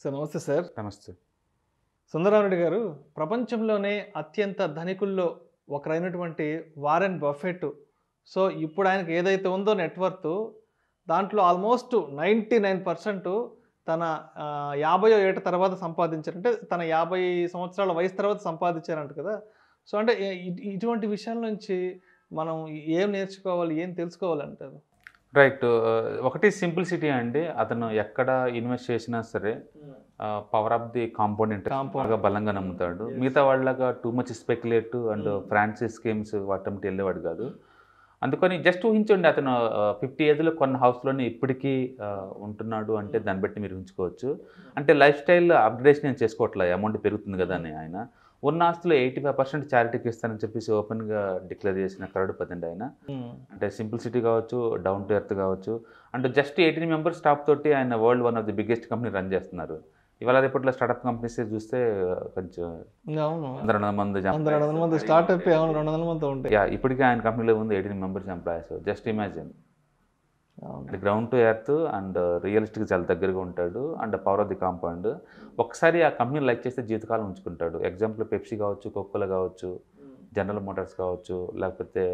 Sir నమస్తే sir నమస్తే సుందరారెడ్డి గారు ప్రపంచంలోనే అత్యంత ధనికుల్లో ఒకరైనటువంటి వారెన్ బఫెట్ సో ఇప్పుడు ఆయనకి ఏదైతే ఉందో నెట్వర్త్ దాంట్లో ఆల్మోస్ట్ నైంటీ నైన్ పర్సెంట్ తన ఆ, యాభయో ఏట తర్వాత సంపాదించారు అంటే తన యాభై సంవత్సరాల వయసు తర్వాత సంపాదించారంట కదా సో అంటే ఇ- ఇ- ఇటువంటి విషయాల నుంచి మనం ఏం నేర్చుకోవాలి ఏం తెలుసుకోవాలంటారు రైట్ ఒకటి సింప్లిసిటీ అండి అతను ఎక్కడ ఇన్వెస్ట్ చేసినా సరే power of the component Compound. బాగా బలంగా నమ్ముతాడు మిగతా వాళ్ళగా too much speculate and Mm. Francis schemes వాటంటి వెళ్ళేవాడు కాదు అందుకని జస్ట్ ఊహించండి అతను ఫిఫ్టీ ఏజ్లో కొన్న హౌస్లోనే ఇప్పటికీ ఆ, ఉంటున్నాడు అంటే దాన్ని బట్టి మీరు ఉంచుకోవచ్చు అంటే లైఫ్ స్టైల్ అప్గ్రేడేషన్ నేను చేసుకోవట్లే అమౌంట్ పెరుగుతుంది కదా అని ఆయన ఉన్న ఆస్తులు ఎయిటీ ఫైవ్ పర్సెంట్ చారిటీకి ఇస్తానని చెప్పేసి ఓపెన్గా డిక్లేర్ చేసిన కరడుపతి అండి ఆయన అంటే సింప్లిసిటీ కావచ్చు డౌన్ టు ఎర్త్ కావచ్చు అంటే జస్ట్ ఎయిటీన్ మెంబర్స్ స్టాఫ్ తోటి ఆయన world one of the biggest company run చేస్తున్నారు ఇవాళ రేపట్లో స్టార్ట్అప్ కంపెనీస్ చూస్తే కొంచెం అవును వందల రెండు వందల మంది జం- అందరు రెండు వందల మంది స్టార్ట్అప్ అవును రెండు వందల మంది ఉంటాయి యా ఇప్పటికీ ఆయన కంపెనీలో ఉంది eighteen members employees just imagine అవును అంటే ground to earth and realistic చాలా దగ్గరగా ఉంటాడు and power of the compound ఒకసారి ఆ కంపెనీ లైక్ చేస్తే జీవితకాలం ఉంచుకుంటాడు ఎగ్జాంపుల్ పెప్సీ కావచ్చు కోకోలా కావచ్చు జనరల్ మోటార్స్ కావచ్చు లేకపోతే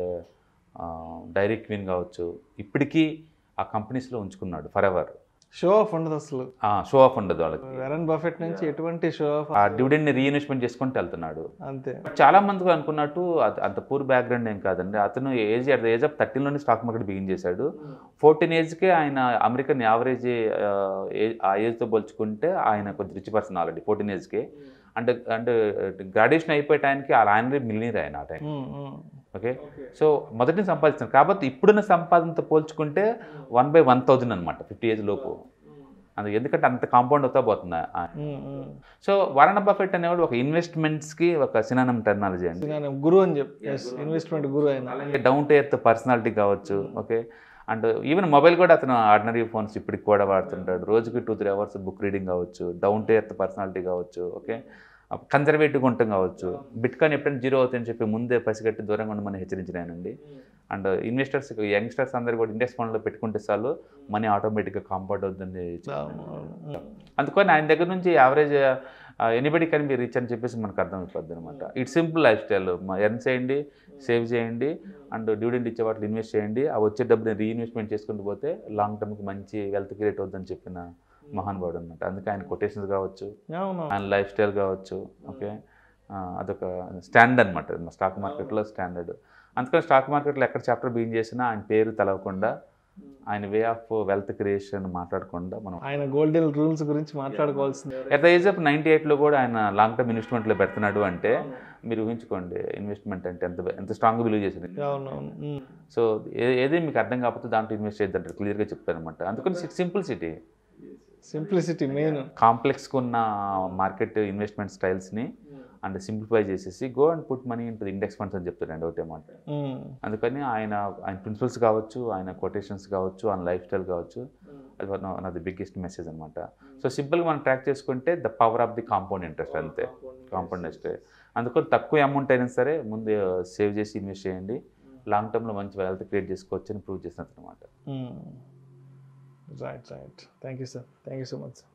డైరీ క్వీన్ కావచ్చు ఇప్పటికీ ఆ కంపెనీస్లో ఉంచుకున్నాడు ఫర్ ఎవర్ షో ఆఫ్ ఉండదు అసలు షో ఆఫ్ ఉండదు వాళ్ళకి వెరన్ బఫెట్ నుంచి ఎటువంటి షో ఆఫ్ ఆ డివిడెండ్ని రీఇన్వెస్ట్మెంట్ చేసుకుంటూ వెళ్తున్నాడు అంతే చాలా మందికి అనుకున్నట్టు అది అంత పూర్ బ్యాక్గ్రౌండ్ ఏం కాదండి అతను age at the age of థర్టీన్లోనే స్టాక్ మార్కెట్ బిగిన్ చేశాడు ఫోర్టీన్ ఏజ్కే ఆయన అమెరికన్ యావరేజ్ ఆ ఏజ్తో పోల్చుకుంటే ఆయన కొంచెం రిచ్ పర్సన్ ఆల్రెడీ ఫోర్టీన్ ఏజ్కే అంటే అంటే గ్రాడ్యుయేషన్ అయిపోయే టైంకి ఆయన మిలినీర్ ఆయన ఆ time um, um. Okay so మొదటి సంపాదిస్తున్నారు కాబట్టి ఇప్పుడున్న సంపాదనతో పోల్చుకుంటే వన్ బై వన్ థౌజండ్ అనమాట ఫిఫ్టీ ఏజ్ లోపు అది ఎందుకంటే అంత కాంపౌండ్ అవుతా పోతుంది ఆ- ఉమ్, ఉమ్. సో వారణ బఫెట్ అనేవాడు ఒక ఇన్వెస్ట్మెంట్స్కి ఒక సినానం టెక్నాలజీ అండి నేను గురు అని చెప్పి ఎస్ ఇన్వెస్ట్మెంట్ గురు ఆయన అలాగే డౌన్ టు ఎర్త్ పర్సనాలిటీ కావచ్చు ఓకే అండ్ ఈవెన్ మొబైల్ కూడా అతను ఆర్డినరీ ఫోన్స్ ఇప్పటికి కూడా వాడుతుంటాడు రోజుకి two three hours book reading కావచ్చు డౌన్ టు ఎర్త్ పర్సనాలిటీ కావచ్చు ఓకే కన్జర్వేటివ్గా ఉండటం కావచ్చు బిట్ కాయిన్ ఎప్పుడైనా జీరో అవుతుందని చెప్పి ముందే పసిగట్టి దూరంగా ఉండమని హెచ్చరించినానండి అండ్ ఇన్వెస్టర్స్ యంగ్స్టర్స్ అందరు కూడా ఇండెక్స్ ఫండ్లో పెట్టుకుంటే చాలు మనీ ఆటోమేటిక్గా కాంపౌండ్ అవుతుంది అవును, అవును. ఉమ్. అందుకని ఆయన దగ్గర నుంచి యావరేజ్ ఎనీబడి కానీ మీరు రీచ్ అని చెప్పేసి మనకు అర్థమైపోద్ది అనమాట it's simple lifestyle earn చేయండి సేవ్ చేయండి అండ్ డివిడెండ్ ఇచ్చే వాటిని ఇన్వెస్ట్ చేయండి ఆ వచ్చే డబ్బుని రీఇన్వెస్ట్మెంట్ చేసుకుంటూ పోతే లాంగ్ టర్మ్కి మంచి వెల్త్ క్రియేట్ అవుతుందని చెప్పిన మహానుభావుడు అనమాట అందుకే ఆయన కొటేషన్స్ కావచ్చు అవును ఆయన లైఫ్ స్టైల్ కావచ్చు ఓకే అదొక స్టాండర్డ్ అనమాట స్టాక్ మార్కెట్లో స్టాండర్డ్ అందుకని స్టాక్ మార్కెట్లో ఎక్కడ చాప్టర్ బిగిన్ చేసినా ఆయన పేరు తెలవకుండా ఆయన వే ఆఫ్ వెల్త్ క్రియేషన్ మాట్లాడకుండా మనం ఆయన గోల్డెన్ రూల్స్ గురించి మాట్లాడుకోవాల్సింది at the age of ninety ఎయిట్లో కూడా ఆయన లాంగ్ టర్మ్ ఇన్వెస్ట్మెంట్లో పెడుతున్నాడు అంటే మీరు ఊహించుకోండి ఇన్వెస్ట్మెంట్ అంటే ఎంత ఎంత స్ట్రాంగ్గా బిలీవ్ చేసింది అవునవును ఉమ్. సో ఏ- ఏది మీకు అర్థం కాకపోతే దాంట్లో ఇన్వెస్ట్ చేద్దంటారు క్లియర్గా చెప్తారనమాట అందుకని సింపుల్ సిటీ సింప్లిసిటీ మెయిన్ కాంప్లెక్స్గా ఉన్న మార్కెట్ ఇన్వెస్ట్మెంట్ స్టైల్స్ని అండ్ సింప్లిఫై చేసేసి go and put money into index funds అని చెప్తారండి ఒకటే మాట అందుకని ఆయన ఆయన ప్రిన్సిపల్స్ కావచ్చు ఆయన కొటేషన్స్ కావచ్చు ఆయన లైఫ్ స్టైల్ కావచ్చు అది one one of the biggest message అనమాట సో సింపుల్గా మనం ట్రాక్ చేసుకుంటే the power of the compound interest అంతే కాంపౌండ్ ఇంట్రెస్ట్ అందుకని తక్కువ అమౌంట్ అయినా సరే ముందు సేవ్ చేసి ఇన్వెస్ట్ చేయండి లాంగ్ టర్మ్లో మంచి వెల్త్ క్రియేట్ చేసుకోవచ్చు అని ప్రూవ్ చేసినట్టు అనమాట right right thank you sir thank you so much